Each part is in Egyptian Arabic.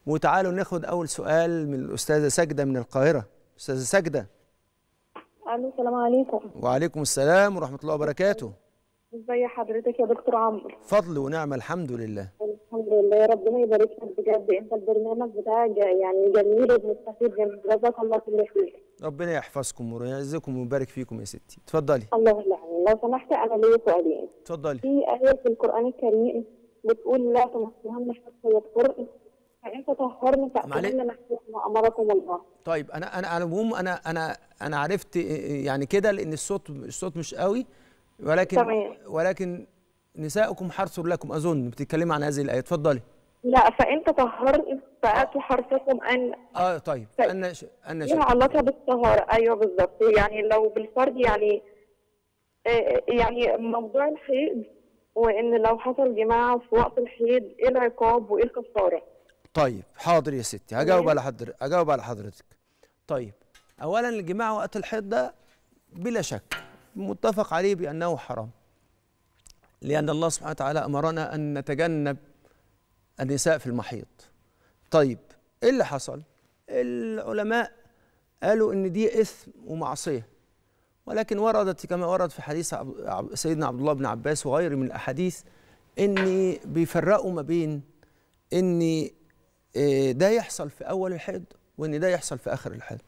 وتعالوا ناخد اول سؤال من الاستاذه سجده من القاهره استاذه سجده الو السلام عليكم وعليكم السلام ورحمه الله وبركاته ازي حضرتك يا دكتور عمرو فضل ونعمه الحمد لله الحمد لله ربنا يبارك لك بجد انت البرنامج بتاعك يعني جميل وبنستفيد منه جزاك الله كل خير ربنا يحفظكم ويعزكم ويبارك فيكم يا ستي اتفضلي الله يعين لو سمحت انا ليا سؤالين اتفضلي في آية في القرآن الكريم بتقول لا تمسهن حتى يطهرن فإن تطهرن فأتمن محسوس ما أمركم الله طيب انا انا على العموم انا انا انا عرفت يعني كده لان الصوت الصوت مش قوي ولكن تمام. ولكن نساؤكم حرث لكم اظن بتتكلمي عن هذه الايه اتفضلي لا فإن تطهرن فآتوا حرثكم أن اه طيب طيب. انا ش... انا ش... ليها علاقة بالطهارة أيوه بالظبط يعني لو بالفرد يعني آه، يعني موضوع الحيض وإن لو حصل جماعة في وقت الحيض إيه العقاب وإيه الكفارة؟ طيب حاضر يا ستي هجاوب تمام. على حضرتك هجاوب على حضرتك طيب اولا الجماع وقت الحيض ده بلا شك متفق عليه بانه حرام لان الله سبحانه وتعالى امرنا ان نتجنب النساء في المحيض طيب ايه اللي حصل العلماء قالوا ان دي اثم ومعصيه ولكن وردت كما ورد في حديث عب- عب- سيدنا عبد الله بن عباس وغيره من الاحاديث ان بيفرقوا ما بين ان آه، ده يحصل في اول الحيض وان ده يحصل في اخر الحيض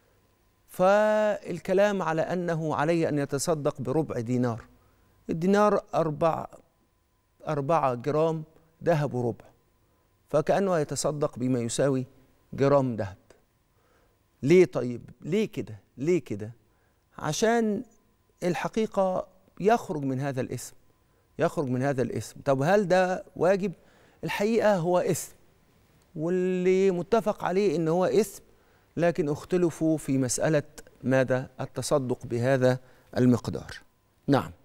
فالكلام على انه عليه ان يتصدق بربع دينار الدينار أربع أربعة جرام ذهب وربع فكأنه يتصدق بما يساوي جرام ذهب ليه طيب ليه كده ليه كده عشان الحقيقة يخرج من هذا الإثم يخرج من هذا الإثم طب هل ده واجب الحقيقة هو إثم واللي متفق عليه ان هو اثم لكن اختلفوا في مساله ماذا التصدق بهذا المقدار نعم